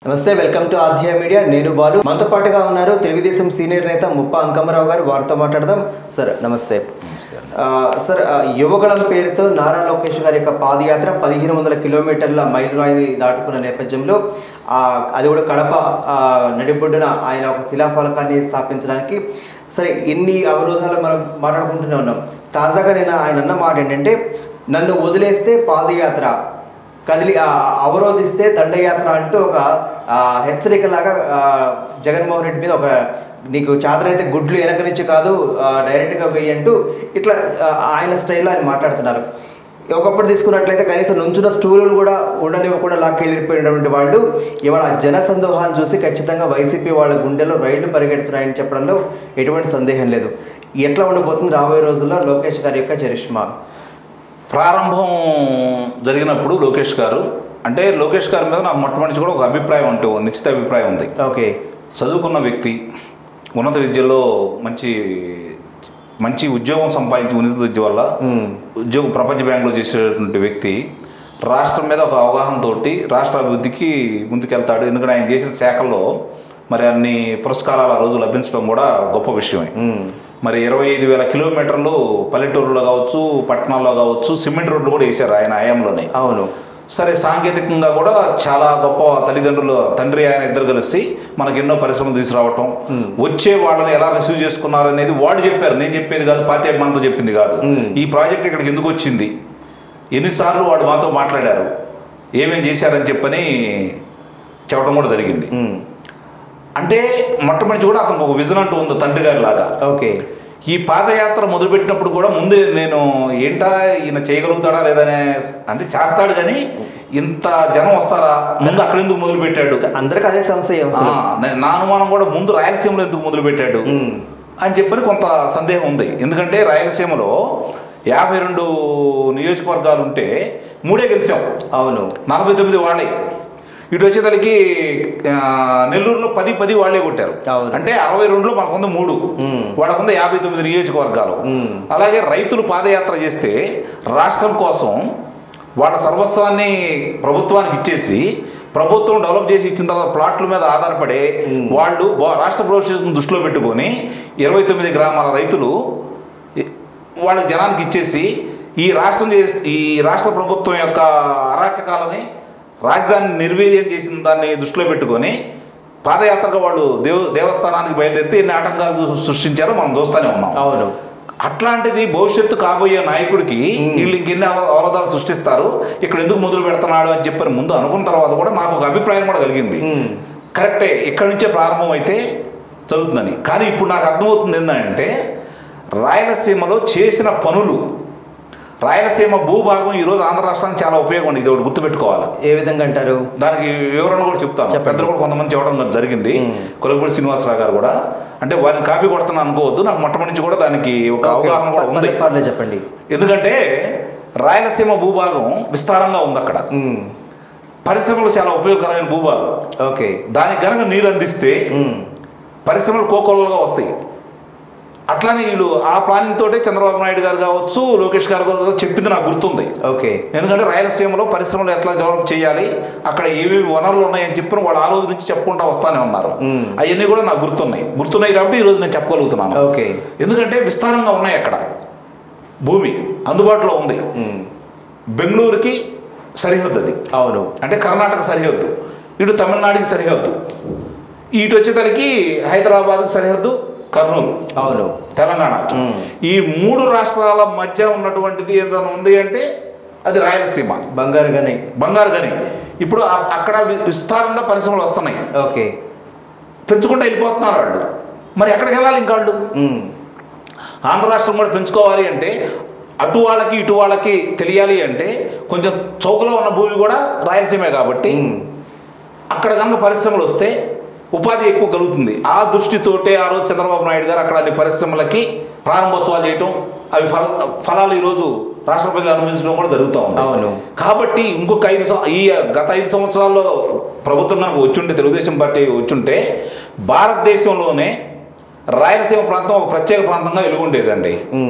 నమస్తే welcome to ఆధ్యాయ media నేను బాలు మనతో పాటుగా ఉన్నారు తెలుగుదేశం సీనియర్ నేత ముప్ప అంకమరావు గారు వారితో మాట్లాడదాం సార్ నమస్తే ఆ, సార్ ఆ, యువగళం పేరుతో నారా లోకేష్ గారి యొక్క పాదయాత్ర పదిహేను వందల కిలోమీటర్ల మైలురాయిని దాటుకున్న నేపథ్యంలో ఆ, అది కూడా కడప ఆ, నడిబొడ్డున ఆయన ఒక శిలాఫలకాన్ని స్థాపించడానికి సరే ఎన్ని అవరోధాలు మనం మాట్లాడుకుంటూనే ఉన్నాం తాజాగా నేను ఆయన అన్న మాట ఏంటంటే నన్ను వదిలేస్తే పాదయాత్ర కదిలి ఆ, అవరోధిస్తే దండయాత్ర అంటూ ఒక ఆ, హెచ్చరికలాగా ఆ, జగన్మోహన్ రెడ్డి మీద ఒక నీకు చాదరైతే గుడ్లు వెనక నుంచి కాదు ఆ, డైరెక్ట్గా వెయ్యి అంటూ ఇట్లా ఆ, ఆయన స్టైల్లో ఆయన మాట్లాడుతున్నారు ఒకప్పుడు తీసుకున్నట్లయితే కనీసం నుంచున్న స్టూలులు కూడా ఉండనివ్వకుండా లాక్కెళ్ళిపోయినటువంటి వాళ్ళు ఇవాళ ఆ జన సందోహాన్ని చూసి ఖచ్చితంగా వైసీపీ వాళ్ళ గుండెలో రైళ్లు పరిగెడుతున్నాయని చెప్పడంలో ఎటువంటి సందేహం లేదు ఎట్లా ఉండబోతుంది రాబోయే రోజుల్లో లోకేష్ గారి యొక్క చరిష్మా ప్రారంభం జరిగినప్పుడు లోకేష్ గారు అంటే లోకేష్ గారి మీద నాకు మొట్టమొదటి కూడా ఒక అభిప్రాయం అంటూ నిశ్చిత అభిప్రాయం ఉంది ఓకే చదువుకున్న వ్యక్తి ఉన్నత విద్యలో మంచి మంచి ఉద్యోగం సంపాదించి ఉన్నత విద్య వల్ల మ్మ్. ఉద్యోగం ప్రపంచ బ్యాంకులో చేసేటువంటి వ్యక్తి రాష్ట్రం మీద ఒక అవగాహనతోటి రాష్ట్ర అభివృద్ధికి ముందుకెళ్తాడు ఎందుకంటే ఆయన చేసిన శాఖల్లో మరి అన్ని పురస్కారాలు ఆ రోజు లభించడం కూడా గొప్ప విషయమే మ్మ్. మరి ఇరవై ఐదు వేల కిలోమీటర్లు పల్లెటూరులో కావచ్చు పట్టణాల్లో కావచ్చు సిమెంట్ రోడ్లు కూడా వేశారు ఆయన హయాంలోనే అవును సరే సాంకేతికంగా కూడా చాలా గొప్ప తల్లిదండ్రులు తండ్రి ఆయన ఇద్దరు కలిసి మనకి ఎన్నో పరిశ్రమలు తీసుకురావటం వచ్చే వాళ్ళని ఎలా రిసీవ్ చేసుకున్నారు అనేది వాళ్ళు చెప్పారు నేను చెప్పేది కాదు పార్టీ అభిమానంతో చెప్పింది కాదు మ్మ్. ఈ ప్రాజెక్ట్ ఇక్కడికి ఎందుకు వచ్చింది ఎన్నిసార్లు వాడు మాతో మాట్లాడారు ఏమేం చేశారని చెప్పని చెప్పడం కూడా జరిగింది మ్మ్. అంటే మొట్టమొదటి కూడా అతనికి ఒక విజన్ అంటూ ఉంది తండ్రి గారి లాగా ఓకే ఈ పాదయాత్ర మొదలుపెట్టినప్పుడు కూడా ముందే నేను ఏంటా ఈయన చేయగలుగుతాడా లేదనే అంటే చేస్తాడు కానీ ఇంత జనం వస్తారా ముందు అక్కడ ఎందుకు మొదలు పెట్టాడు అందరికి అదే సంశయం అసలు నా అనుమానం కూడా ముందు రాయలసీమలో ఎందుకు మొదలు పెట్టాడు మ్మ్. అని చెప్పని కొంత సందేహం ఉంది ఎందుకంటే రాయలసీమలో యాభై రెండు నియోజకవర్గాలు ఉంటే మూడే గెలిచాం అవును నలభై తొమ్మిది వాళ్ళే ఇటు వచ్చేసరికి ఆ, నెల్లూరులో పది పది వాళ్ళే కొట్టారు అవును. అంటే అరవై రెండులో మనకుంది మూడు మ్మ్. వాళ్ళకుంది యాభై తొమ్మిది నియోజకవర్గాలు మ్మ్. అలాగే రైతులు పాదయాత్ర చేస్తే రాష్ట్రం కోసం వాళ్ళ సర్వస్వాన్ని ప్రభుత్వానికి ఇచ్చేసి ప్రభుత్వం డెవలప్ చేసి ఇచ్చిన తర్వాత ప్లాట్ల మీద ఆధారపడే వాళ్ళు బా- రాష్ట్ర భవిష్యత్తును దృష్టిలో పెట్టుకొని ఇరవై తొమ్మిది గ్రామాల రైతులు ఈ- వాళ్ళ జనానికి ఇచ్చేసి ఈ రాష్ట్రం చేసి ఈ రాష్ట్ర ప్రభుత్వం యొక్క అరాచకాలని రాజధాని నిర్వీర్యం చేసిన దాన్ని దృష్టిలో పెట్టుకొని పాదయాత్రగా వాళ్ళు దేవ దేవస్థానానికి బయలుదేరితే ఎన్ని ఆటంకాలు సృ- సృష్టించారో మనం చూస్తూనే ఉన్నాం అవును అట్లాంటిది భవిష్యత్తు కాబోయే నాయకుడికి వీళ్ళు ఇంకెన్ని అవ- అవరోధాలు సృష్టిస్తారు ఇక్కడ ఎందుకు మొదలు పెడుతున్నాడు అని చెప్పని ముందు అనుకున్న తర్వాత కూడా నాకు ఒక అభిప్రాయం కూడా కలిగింది మ్మ్. కరెక్టే ఇక్కడి నుంచే ప్రారంభం అయితే చదువుతుందని కానీ ఇప్పుడు నాకు అర్థమవుతుంది ఏంటంటే రాయలసీమలో చేసిన పనులు రాయలసీమ భూభాగం ఈరోజు ఆంధ్ర రాష్ట్రానికి చాలా ఉపయోగం ఉంది ఇది ఒకటి గుర్తుపెట్టుకోవాలి ఏ విధంగా అంటారు దానికి వివరణ కూడా చెప్తాను చెప్పండి. పెద్దలు కూడా కొంతమంది చెప్పడం జరిగింది మ్మ్. కొలగపూడి శ్రీనివాసరావు గారు కూడా అంటే వారిని కాపీ కొడుతున్నా అనుకోవద్దు నాకు మొట్టమొదటి నుంచి కూడా దానికి ఒక ఓకే. అవగాహన కూడా ఉంది పర్లేదు, పర్లేదు చెప్పండి ఎందుకంటే రాయలసీమ భూభాగం విస్తారంగా ఉంది అక్కడ మ్మ్. పరిశ్రమలు చాలా ఉపయోగకరమైన భూభాగం ఓకే దానికి గనక నీరు అందిస్తే మ్మ్. పరిశ్రమలు కోకొల్లగా వస్తాయి అట్లానే వీళ్ళు ఆ ప్లానింగ్ తోటే చంద్రబాబు నాయుడు గారు కావచ్చు లోకేష్ గారు గారు చెప్పింది నాకు గుర్తుంది ఓకే ఎందుకంటే రాయలసీమలో పరిశ్రమలు ఎట్లా డెవలప్ చేయాలి అక్కడ ఏవేవి వనరులు ఉన్నాయని చెప్పిన వాళ్ళు ఆ రోజు నుంచి చెప్పుకుంటా వస్తానే ఉన్నారు మ్మ్. అవన్నీ కూడా నాకు గుర్తున్నాయి గుర్తున్నాయి కాబట్టి ఈ రోజు నేను చెప్పగలుగుతున్నాను ఓకే ఎందుకంటే విస్తారంగా ఉన్నాయి అక్కడ భూమి అందుబాటులో ఉంది మ్మ్. బెంగళూరుకి సరిహద్దు అది అవును అంటే కర్ణాటక సరిహద్దు ఇటు తమిళనాడుకి సరిహద్దు ఇటు వచ్చేసరికి హైదరాబాద్కి సరిహద్దు కర్నూలు అవును తెలంగాణకి మ్మ్. ఈ మూడు రాష్ట్రాల మధ్య ఉన్నటువంటిది ఏదైనా ఉంది అంటే అది రాయలసీమ బంగారు గని బంగారు గని ఇప్పుడు ఆ- అక్కడ వి- విస్తారంగా పరిశ్రమలు వస్తున్నాయి ఓకే పెంచుకుంటూ వెళ్ళిపోతున్నారు వాళ్ళు మరి ఎక్కడికి వెళ్ళాలి ఇంకా వాళ్ళు మ్మ్. ఆంధ్ర రాష్ట్రం కూడా పెంచుకోవాలి అంటే అటు వాళ్ళకి ఇటు వాళ్ళకి తెలియాలి అంటే కొంచెం చౌకలో ఉన్న భూమి కూడా రాయలసీమే కాబట్టి మ్మ్. అక్కడ కనుక పరిశ్రమలు వస్తే ఉపాధి ఎక్కువ కలుగుతుంది ఆ దృష్టితోటే ఆ రోజు చంద్రబాబు నాయుడు గారు అక్కడ అన్ని పరిశ్రమలకి ప్రారంభోత్సవాలు చేయటం అవి ఫల ఫలాలు ఈరోజు రాష్ట్ర ప్రజలు అనుభవించడం కూడా జరుగుతూ ఉంది అవును. కాబట్టి ఇంకొక ఐదు సం- ఈ గత ఐదు సంవత్సరాల్లో ప్రభుత్వం కనుక వచ్చుంటే తెలుగుదేశం పార్టీ వచ్చుంటే భారతదేశంలోనే రాయలసీమ ప్రాంతం ఒక ప్రత్యేక ప్రాంతంగా వెలుగుండేదండి మ్మ్.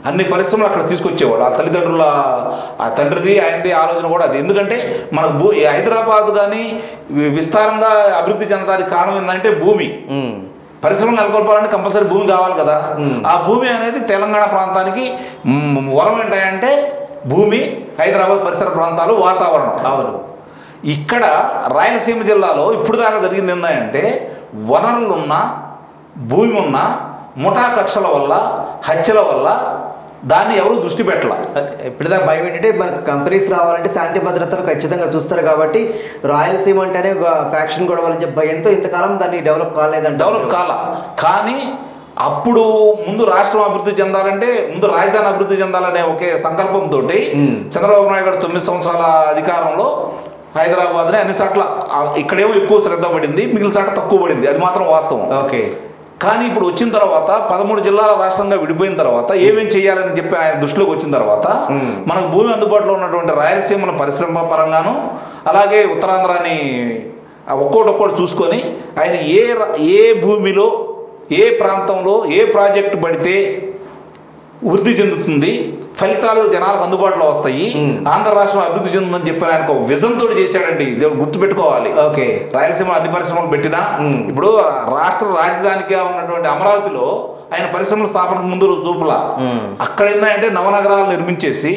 అన్ని పరిశ్రమలు అక్కడ తీసుకొచ్చేవాడు ఆ తల్లిదండ్రుల ఆ తండ్రిది ఆయనది ఆలోచన కూడా అది ఎందుకంటే మనకు భూ ఈ హైదరాబాద్ కానీ వి- విస్తారంగా అభివృద్ధి చెందడానికి కారణం ఏంటంటే భూమి ఉమ్. పరిశ్రమలు నెలకొల్పాలంటే కంపల్సరీ భూమి కావాలి కదా ఆ భూమి అనేది తెలంగాణ ప్రాంతానికి మ్, వరం ఏంటంటే భూమి హైదరాబాద్ పరిసర ప్రాంతాలు వాతావరణం అవును ఇక్కడ రాయలసీమ జిల్లాలో ఇప్పుడు దాకా జరిగింది ఏంటంటే వనరులున్న భూమి ఉన్న ముఠా కక్షల వల్ల హత్యల వల్ల దాన్ని ఎవరు దృష్టి పెట్టాల ఇప్పటిదాకా భయం ఏంటంటే మనకు కంపెనీస్ రావాలంటే శాంతి భద్రతలు ఖచ్చితంగా చూస్తారు కాబట్టి రాయలసీమ అంటేనే ఫ్యాక్షన్ గొడవలు చెప్పి భయంతో ఇంతకాలం దాన్ని డెవలప్ కాలేదంట డెవలప్ కాల కానీ అప్పుడు ముందు రాష్ట్రం అభివృద్ధి చెందాలంటే ముందు రాజధాని అభివృద్ధి చెందాలనే ఒకే సంకల్పంతో మ్మ్. చంద్రబాబు నాయుడు గారు తొమ్మిది సంవత్సరాల అధికారంలో హైదరాబాద్ని అన్ని చోట్ల ఆ, ఇక్కడేమో ఎక్కువ శ్రద్ధ పడింది మిగిలిన చోట తక్కువ పడింది అది మాత్రం వాస్తవం ఓకే కానీ ఇప్పుడు వచ్చిన తర్వాత పదమూడు జిల్లాల రాష్ట్రంగా విడిపోయిన తర్వాత ఏమేం చేయాలని చెప్పి ఆయన దృష్టిలోకి వచ్చిన తర్వాత మ్మ్. మనకు భూమి అందుబాటులో ఉన్నటువంటి రాయలసీమను పరిశ్రమ పరంగాను అలాగే ఉత్తరాంధ్రాని ఆ ఒక్కోటి ఒక్కోటి చూసుకొని ఆయన ఏ ర- ఏ భూమిలో ఏ ప్రాంతంలో ఏ ప్రాజెక్టు పడితే వృద్ధి చెందుతుంది ఫలితాలు జనాలకు అందుబాటులో వస్తాయి మ్మ్. ఆంధ్ర రాష్ట్రం అభివృద్ధి చెందుతుందని చెప్పి ఆయన ఒక విజన్ తోటి చేశాడండి ఇది గుర్తుపెట్టుకోవాలి ఓకే రాయలసీమ అన్ని పరిశ్రమలు పెట్టినా మ్మ్. ఇప్పుడు రాష్ట్ర రాజధానిగా ఉన్నటువంటి అమరావతిలో ఆయన పరిశ్రమల స్థాపనకు ముందు చూపుల మ్మ్. అక్కడ ఏంటంటే నవనగరాలు నిర్మించేసి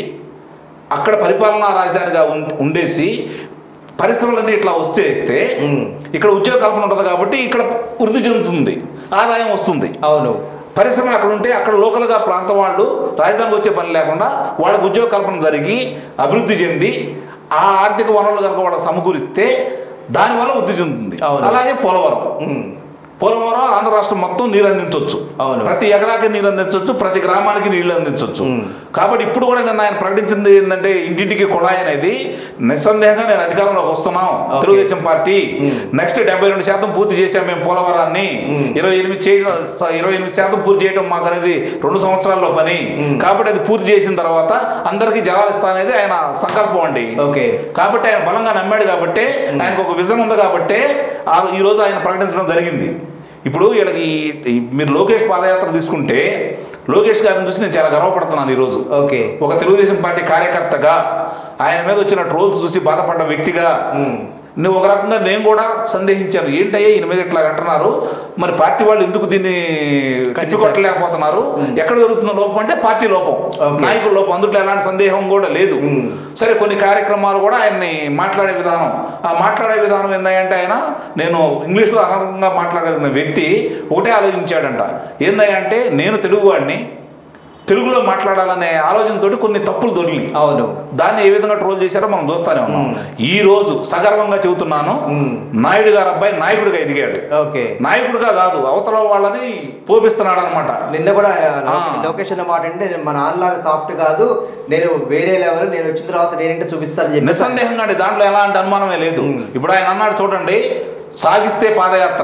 అక్కడ పరిపాలనా రాజధానిగా ఉం- ఉండేసి పరిశ్రమలన్నీ ఇట్లా వచ్చేస్తే మ్మ్. ఇక్కడ ఉద్యోగ కల్పన ఉంటుంది కాబట్టి ఇక్కడ వృద్ధి చెందుతుంది ఆదాయం వస్తుంది అవును పరిశ్రమలు అక్కడ ఉంటే అక్కడ లోకల్గా ప్రాంతం వాళ్ళు రాజధానికి వచ్చే పని లేకుండా వాళ్ళకు ఉద్యోగ కల్పన జరిగి అభివృద్ధి చెంది ఆ ఆర్థిక వనరులు కనుక వాళ్ళకి సమకూరిస్తే దానివల్ల వృద్ధి చెందుతుంది అవును. అలాగే పోలవరం ఉమ్. పోలవరం ఆంధ్ర రాష్ట్రం మొత్తం నీరు అందించవచ్చు అవును. ప్రతి ఎకరాకి నీరు అందించవచ్చు ప్రతి గ్రామానికి నీళ్లు అందించవచ్చు మ్మ్. కాబట్టి ఇప్పుడు కూడా నేను ఆయన ప్రకటించింది ఏంటంటే ఇంటింటికి కుళాయి అనేది నిస్సందేహంగా నేను అధికారంలోకి వస్తున్నాం ఓకే. తెలుగుదేశం పార్టీ మ్మ్. నెక్స్ట్ డెబ్బై రెండు శాతం పూర్తి చేశాం మేము పోలవరాన్ని మ్మ్. ఇరవై ఎనిమిది చేయ ఇరవై ఎనిమిది శాతం పూర్తి చేయడం మాకు అనేది రెండు సంవత్సరాల్లో పని మ్మ్. కాబట్టి అది పూర్తి చేసిన తర్వాత అందరికీ జలాలు ఇస్తా అనేది ఆయన సంకల్పం అండి ఓకే కాబట్టి ఆయన బలంగా నమ్మాడు కాబట్టి ఆయనకు ఒక విజన్ ఉంది కాబట్టి ఆ ఈ రోజు ఆయన ప్రకటించడం జరిగింది ఇప్పుడు వీళ్ళకి ఈ- ఈ మీరు లోకేష్ పాదయాత్ర తీసుకుంటే లోకేష్ గారిని చూసి నేను చాలా గర్వపడుతున్నాను ఈరోజు ఓకే ఒక తెలుగుదేశం పార్టీ కార్యకర్తగా ఆయన మీద వచ్చిన ట్రోల్స్ చూసి బాధపడ్డ వ్యక్తిగా ఉమ్. నువ్వు ఒక రకంగా నేను కూడా సందేహించాను ఏంటయ్యా ఈయన మీద ఇట్లా అంటున్నారు మరి పార్టీ వాళ్ళు ఎందుకు దీన్ని తిప్పికొట్టలేకపోతున్నారు ఎక్కడ జరుగుతున్న లోపం అంటే పార్టీ లోపం Okay. నాయకుల లోపం అందులో ఎలాంటి సందేహం కూడా లేదు Hmm. సరే కొన్ని కార్యక్రమాలు కూడా ఆయన్ని మాట్లాడే విధానం ఆ మాట్లాడే విధానం ఏందంటే ఆయన నేను ఇంగ్లీష్లో అనర్హంగా మాట్లాడిన వ్యక్తి ఒకటే ఆలోచించాడంట ఏందంటే నేను తెలుగువాడిని తెలుగులో మాట్లాడాలనే ఆలోచనతోటి కొన్ని తప్పులు దొరికి అవును దాన్ని ఏ విధంగా ట్రోల్ చేశారో మనం చూస్తానే ఉన్నాం మ్మ్. ఈ రోజు సగర్వంగా చెబుతున్నాను మ్మ్. నాయుడు గారు అబ్బాయి నాయకుడిగా ఎదిగాడు ఓకే నాయకుడిగా కాదు అవతల వాళ్ళని పోపిస్తున్నాడు అనమాట నిన్న కూడా ఆయన ఆ. లొకేషన్ మాట అంటే నేను మా నాన్నలాగా సాఫ్ట్ కాదు నేను వేరే లెవెల్ నేను వచ్చిన తర్వాత నేనేంటో చూపిస్తానని చెప్పి నిస్సందేహంగా అండి దాంట్లో ఎలాంటి అనుమానమే లేదు మ్మ్. ఇప్పుడు ఆయన అన్నాడు చూడండి సాగిస్తే పాదయాత్ర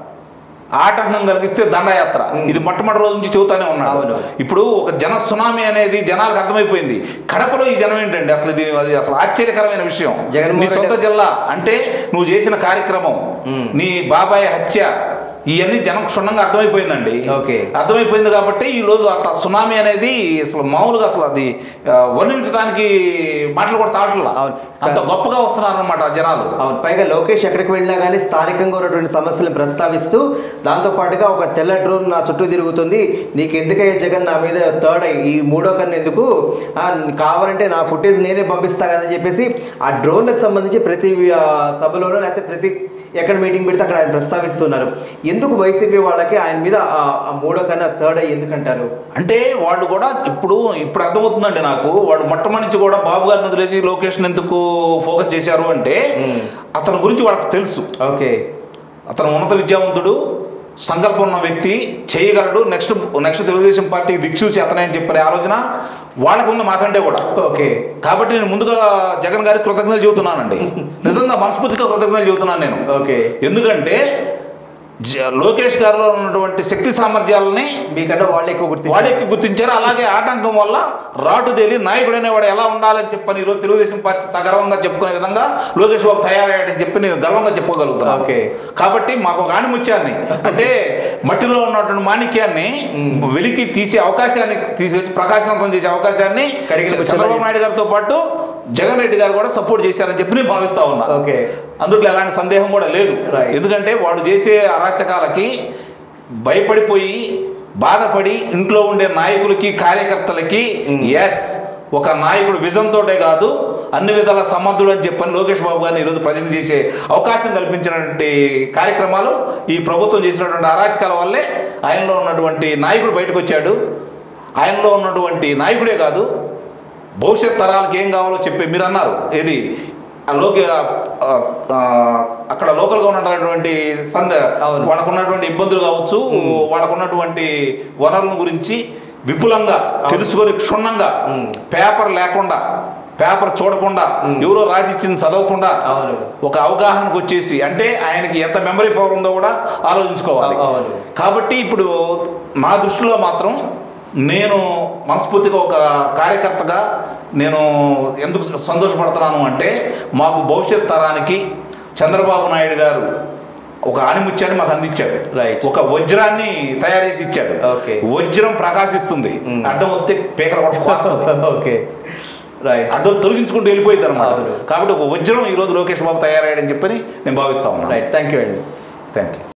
ఆటంకం కలిగిస్తే దండయాత్ర మ్మ్. ఇది మొట్టమొదటి రోజు నుంచి చెబుతానే ఉన్నాడు అవును. ఇప్పుడు ఒక జన సునామీ అనేది జనాలకు అర్థమైపోయింది కడపలో ఈ జనం ఏంటండి అసలు ఇది అది అసలు ఆశ్చర్యకరమైన విషయం జగన్మోహన్ నీ సొంత రెడ్డి- జిల్లా అంటే నువ్వు చేసిన కార్యక్రమం మ్మ్. నీ బాబాయ్ హత్య ఇవన్నీ జనం క్షుణ్ణంగా అర్థమైపోయిందండి ఓకే. అర్థమైపోయింది కాబట్టి ఈ రోజు అట్లా సునామీ అనేది అసలు మామూలుగా అసలు అది ఆ, వర్ణించడానికి మాటలు కూడా చావట్లా అవును. అంత గొప్పగా వస్తున్నారు అనమాట జనాలు అవును పైగా లోకేష్ ఎక్కడికి వెళ్ళినా కానీ స్థానికంగా ఉన్నటువంటి సమస్యలను ప్రస్తావిస్తూ దాంతో పాటుగా ఒక తెల్ల డ్రోన్ నా చుట్టూ తిరుగుతుంది నీకు ఎందుకయ్యే జగన్ నా మీద థర్డ్ ఈ మూడో కన్ను ఎందుకు ఆ, కావాలంటే నా ఫుటేజ్ నేనే పంపిస్తా కదని చెప్పేసి ఆ డ్రోన్లకు సంబంధించి ప్రతి ఆ, సభలోనూ లేకపోతే ప్రతి ఎక్కడ మీటింగ్ పెడితే అక్కడ ఆయన ప్రస్తావిస్తున్నారు ఎందుకు వైసీపీ వాళ్ళకి ఆయన మీద ఆ ఆ మూడో కన్నా థర్డ్ అయ్యి ఎందుకంటారు అంటే వాళ్ళు కూడా ఇప్పుడు ఇప్పుడు అర్థమవుతుందండి నాకు వాళ్ళు మొట్టమొదటి నుంచి కూడా బాబు గారిని వదిలేసి లోకేష్ ఎందుకు ఫోకస్ చేశారు అంటే మ్మ్. అతని గురించి వాళ్ళకి తెలుసు ఓకే అతను ఉన్నత విద్యావంతుడు సంకల్పం ఉన్న వ్యక్తి చేయగలడు నెక్స్ట్ నెక్స్ట్ తెలుగుదేశం పార్టీకి దిక్చూసి అతనే అని చెప్పిన ఆలోచన వాళ్ళకు ఉంది మాకంటే కూడా ఓకే కాబట్టి నేను ముందుగా జగన్ గారికి కృతజ్ఞతలు చెబుతున్నానండి నిజంగా మనస్ఫూర్తిగా కృతజ్ఞతలు చెబుతున్నాను నేను ఓకే ఎందుకంటే జ- లోకేష్ గారిలో ఉన్నటువంటి శక్తి సామర్థ్యాలని మీకన్నా వాళ్ళే ఎక్కువ గుర్తు వాళ్ళకి గుర్తించారు అలాగే ఆటంకం వల్ల రాటు తేలి నాయకుడు అనేవాడు ఎలా ఉండాలని చెప్పని ఈరోజు తెలుగుదేశం పార్టీ సగర్వంగా చెప్పుకునే విధంగా లోకేష్ బాబు తయారయ్యాడని చెప్పి నేను గర్వంగా చెప్పుకోగలుగుతున్నాను ఓకే. కాబట్టి మాకు ఒక ఆణిముత్యాన్ని అంటే మట్టిలో ఉన్నటువంటి మాణిక్యాన్ని వెలికి తీసే అవకాశాన్ని తీసుకొచ్చి ప్రకాశవంతం చేసే అవకాశాన్ని కడిగిన చ- ముచ్చట చంద్రబాబు నాయుడు గారితో పాటు జగన్ రెడ్డి గారు కూడా సపోర్ట్ చేశారని చెప్పి నేను భావిస్తా ఉన్నా ఓకే అందుట్లో ఎలాంటి సందేహం కూడా లేదు Right. ఎందుకంటే వాడు చేసే అరాచకాలకి భయపడిపోయి బాధపడి ఇంట్లో ఉండే నాయకులకి కార్యకర్తలకి ఎస్ ఒక నాయకుడు విజన్ తోటే కాదు అన్ని విధాల సమర్థుడు అని చెప్పని లోకేష్ బాబు గారిని ఈరోజు ప్రజెంట్ చేసే అవకాశం కల్పించినటువంటి కార్యక్రమాలు ఈ ప్రభుత్వం చేసినటువంటి అరాచకాల వల్లే ఆయనలో ఉన్నటువంటి నాయకుడు బయటకు వచ్చాడు ఆయనలో ఉన్నటువంటి నాయకుడే కాదు భవిష్యత్ తరాలకు ఏం కావాలో చెప్పే మీరు అన్నారు ఏది ఆ లోకి ఆ, ఆ, అక్కడ లోకల్గా ఉన్నటువంటి సంద అవును. వాళ్ళకు ఉన్నటువంటి ఇబ్బందులు కావచ్చు వాళ్ళకు ఉన్నటువంటి వనరుల గురించి విపులంగా తెలుసుకొని క్షుణ్ణంగా ఉమ్. పేపర్ లేకుండా పేపర్ చూడకుండా ఎవరో రాసి ఇచ్చింది చదవకుండా అవును. ఒక అవగాహనకు వచ్చేసి అంటే ఆయనకి ఎంత మెమరీ పవర్ ఉందో కూడా ఆలోచించుకోవాలి అవు- అవును. కాబట్టి ఇప్పుడు నా దృష్టిలో మాత్రం నేను మనస్ఫూర్తిగా ఒక కార్యకర్తగా నేను ఎందుకు సంతోషపడుతున్నాను అంటే మాకు భవిష్యత్ తరానికి చంద్రబాబు నాయుడు గారు ఒక ఆణిముత్యాన్ని మాకు అందించాడు Right. ఒక వజ్రాన్ని తయారు చేసి ఇచ్చాడు Okay. వజ్రం ప్రకాశిస్తుంది Mm. అడ్డం వస్తే పేకర కూడా కోస్తుంది. ఓకే రైట్ అడ్డం తొలగించుకుంటూ వెళ్ళిపోయింది అనమాట అవును. కాబట్టి ఒక వజ్రం ఈ రోజు లోకేష్ బాబు తయారయ్యాడని చెప్పని నేను భావిస్తా ఉన్నాను రైట్ థ్యాంక్ యూ అండి థ్యాంక్ యూ